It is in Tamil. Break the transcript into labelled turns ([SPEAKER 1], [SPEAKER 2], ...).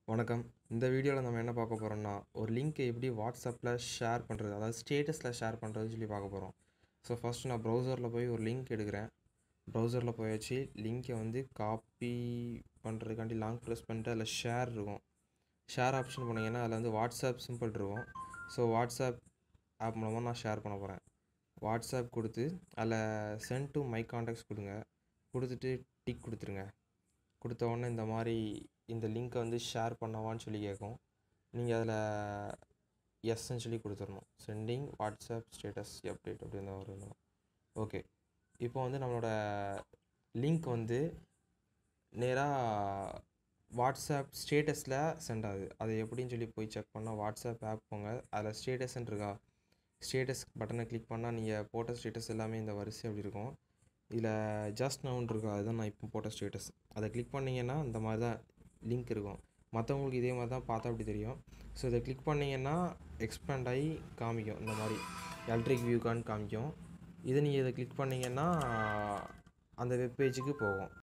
[SPEAKER 1] வணக்கம் இந்த வீடியோவில் நம்ம என்ன பார்க்க போகிறோம்னா ஒரு லிங்க்கை எப்படி வாட்ஸ்அப்பில் ஷேர் பண்ணுறது அதாவது ஸ்டேட்டஸில் ஷேர் பண்ணுறதுன்னு சொல்லி பார்க்க போகிறோம் ஸோ ஃபஸ்ட் நான் ப்ரௌசரில் போய் ஒரு லிங்க் எடுக்கிறேன் ப்ரௌசரில் போய் வச்சு லிங்க்கை வந்து காப்பி பண்ணுறதுக்காண்டி லாங் ப்ரெஸ் பண்ணிட்டு அதில் ஷேர் இருக்கும் ஷேர் ஆப்ஷன் பண்ணிங்கன்னா அதில் வந்து வாட்ஸ்அப் சிம்பிள் இருக்கும் ஸோ வாட்ஸ்அப் ஆப் மூலமாக நான் ஷேர் பண்ண போகிறேன் வாட்ஸ்அப் கொடுத்து அதில் சென்ட் டு மை காண்டாக்ட்ஸ் கொடுங்க கொடுத்துட்டு டிக் கொடுத்துருங்க கொடுத்த உடனே இந்த மாதிரி இந்த லிங்க்கை வந்து ஷேர் பண்ணவான்னு சொல்லி கேட்கும் நீங்கள் அதில் எஸ்ன்னு சொல்லி கொடுத்துடணும் சென்டிங் வாட்ஸ்அப் ஸ்டேட்டஸ் அப்டேட் அப்படின்னு தான் வரணும் ஓகே இப்போ வந்து நம்மளோட லிங்க் வந்து நேராக வாட்ஸ்அப் ஸ்டேட்டஸில் சென்ட் ஆகுது அது எப்படின்னு சொல்லி போய் செக் பண்ணால் வாட்ஸ்அப் ஆப் போங்க அதில் ஸ்டேட்டஸ்ன்னு இருக்கா ஸ்டேட்டஸ் பட்டனை கிளிக் பண்ணால் நீங்கள் போட்ட ஸ்டேட்டஸ் எல்லாமே இந்த வரிசை அப்படி இருக்கும் இதில் ஜஸ்ட் நவுன் இருக்கா அதுதான் நான் இப்போ போட்ட ஸ்டேட்டஸ் அதை கிளிக் பண்ணிங்கன்னா இந்த மாதிரி தான் லிங்க் இருக்கும் மற்றவங்களுக்கு இதே மாதிரி தான் பார்த்தா அப்படி தெரியும் ஸோ இதை கிளிக் பண்ணிங்கன்னா எக்ஸ்பேண்ட் ஆகி காமிக்கும் இந்த மாதிரி எலக்ட்ரிக் வியூக்கான்னு காமிக்கும் இதை நீங்கள் இதை கிளிக் பண்ணிங்கன்னா அந்த வெப் பேஜுக்கு போகும்